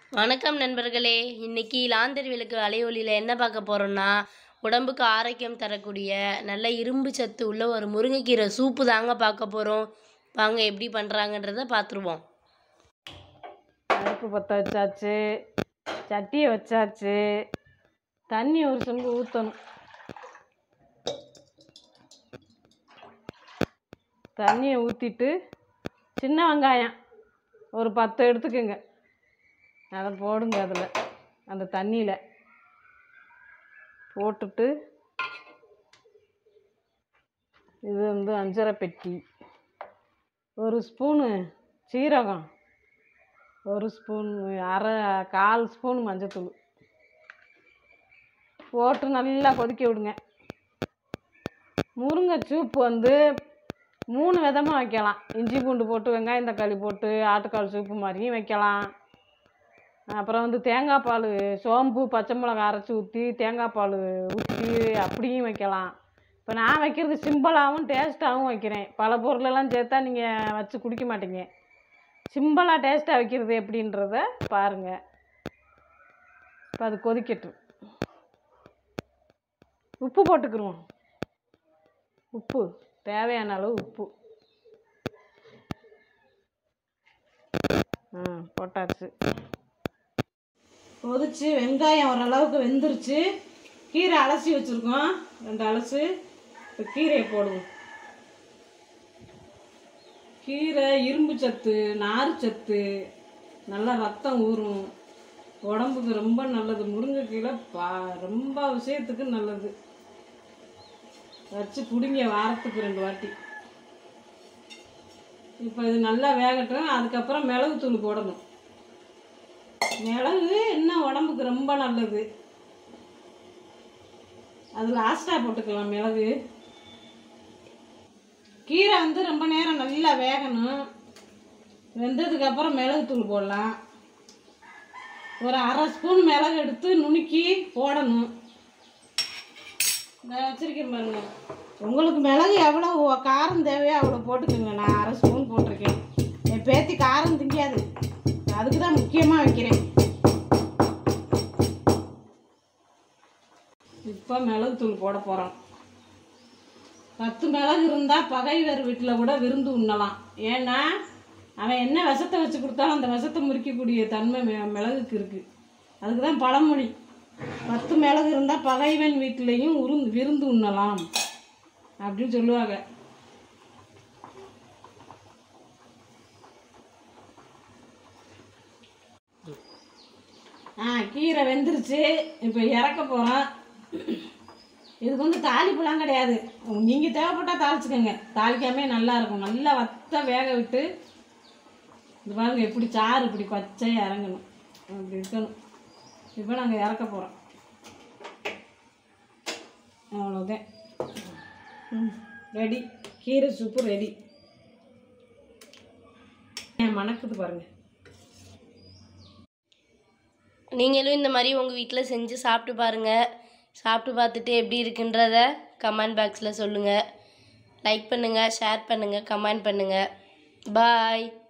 வணக்கம் நண்பர்களே இன்னைக்கு லாந்தர் விளக்கு அலையொலியில் என்ன பார்க்க போகிறோம்னா உடம்புக்கு ஆரோக்கியம் தரக்கூடிய நல்ல இரும்பு சத்து உள்ள ஒரு முருங்கைக்கீரை சூப்பு தாங்க பார்க்க போகிறோம் வாங்க எப்படி பண்ணுறாங்கன்றத பார்த்துருவோம் அடுப்பு பற்ற வச்சாச்சு சட்டியை வச்சாச்சு தண்ணி ஒரு சொம்பு ஊற்றணும் தண்ணியை ஊற்றிட்டு சின்ன வெங்காயம் ஒரு பத்து எடுத்துக்கோங்க அதை போடுங்க அதில் அந்த தண்ணியில் போட்டுட்டு இது வந்து அஞ்சரை பெட்டி ஒரு ஸ்பூனு சீரகம் ஒரு ஸ்பூன் அரை கால் ஸ்பூன் மஞ்சத்தூள் போட்டு நல்லா கொதிக்க விடுங்க முருங்கை சூப்பு வந்து மூணு விதமாக வைக்கலாம் இஞ்சி பூண்டு போட்டு வெங்காயம் தக்காளி போட்டு ஆட்டுக்கால் சூப்பு மாதிரியும் வைக்கலாம் அப்புறம் வந்து தேங்காய் பால் சோம்பு பச்சை மிளகா அரைச்சி ஊற்றி தேங்காய் பால் ஊற்றி அப்படியும் வைக்கலாம் இப்போ நான் வைக்கிறது சிம்பிளாகவும் டேஸ்ட்டாகவும் வைக்கிறேன் பல பொருளெல்லாம் சேர்த்தா நீங்கள் வச்சு குடிக்க மாட்டீங்க சிம்பிளாக டேஸ்ட்டாக வைக்கிறது எப்படின்றத பாருங்கள் இப்போ அது கொதிக்கட்டும் உப்பு போட்டுக்கிருவோம் உப்பு தேவையான அளவு உப்பு ஆ போட்டாச்சு கொதிச்சு வெங்காயம் ஓரளவுக்கு வெந்துருச்சு கீரை அலசி வச்சுருக்கோம் ரெண்டு அலசு இப்போ கீரையை போடுவோம் கீரை இரும்பு சத்து நார் சத்து நல்லா ரத்தம் ஊறும் உடம்புக்கு ரொம்ப நல்லது முருங்கைக்கீரை பா ரொம்ப விஷயத்துக்கு நல்லது வச்சு பிடிங்க வாரத்துக்கு ரெண்டு வாட்டி இப்போ இது நல்லா வேகட்டும் அதுக்கப்புறம் மிளகு தூள் போடணும் மிளகு இன்னும் உடம்புக்கு ரொம்ப நல்லது அது லாஸ்ட்டாக போட்டுக்கலாம் மிளகு கீரை வந்து ரொம்ப நேரம் நல்லா வேகணும் வெந்ததுக்கப்புறம் மிளகு தூள் போடலாம் ஒரு அரை ஸ்பூன் மிளகு எடுத்து நுணுக்கி போடணும் நான் வச்சுருக்கேன் பாருங்க உங்களுக்கு மிளகு எவ்வளோ காரம் தேவையோ அவ்வளோ போட்டுக்கோங்க நான் அரை ஸ்பூன் போட்டிருக்கேன் என் பேத்தி காரம் திங்காது அதுக்கு தான் முக்கியமாக வைக்கிறேன் இப்போ மிளகு தூள் போட போகிறோம் பத்து மிளகு இருந்தால் பகைவர் வீட்டில் கூட விருந்து உண்ணலாம் ஏன்னா அவன் என்ன விஷத்தை வச்சு கொடுத்தாலும் அந்த விஷத்தை முறிக்கக்கூடிய தன்மை மி- மிளகுக்கு இருக்குது அதுக்கு தான் பழமொழி பத்து மிளகு இருந்தால் பகைவன் வீட்டிலையும் உருந்து விருந்து உண்ணலாம் அப்படின்னு சொல்லுவாங்க ஆ கீரை வெந்துருச்சு இப்போ இறக்க போகிறோம் இதுக்கு வந்து தாளிப்புலாம் கிடையாது நீங்கள் தேவைப்பட்டால் தாளிச்சுக்கோங்க தாளிக்காமே நல்லா இருக்கும் நல்லா வத்த வேக விட்டு இது பாருங்க எப்படி சாறு இப்படி பச்சையாக இறங்கணும் அப்படி இருக்கணும் இப்போ நாங்கள் இறக்க போகிறோம் அவ்வளோதான் ரெடி கீரை சூப்பு ரெடி மணக்குது பாருங்கள் நீங்களும் இந்த மாதிரி உங்கள் வீட்டில் செஞ்சு சாப்பிட்டு பாருங்கள் சாப்பிட்டு பார்த்துட்டு எப்படி இருக்குன்றத கமெண்ட் பாக்ஸில் சொல்லுங்கள் லைக் பண்ணுங்கள் ஷேர் பண்ணுங்கள் கமெண்ட் பண்ணுங்கள் பாய்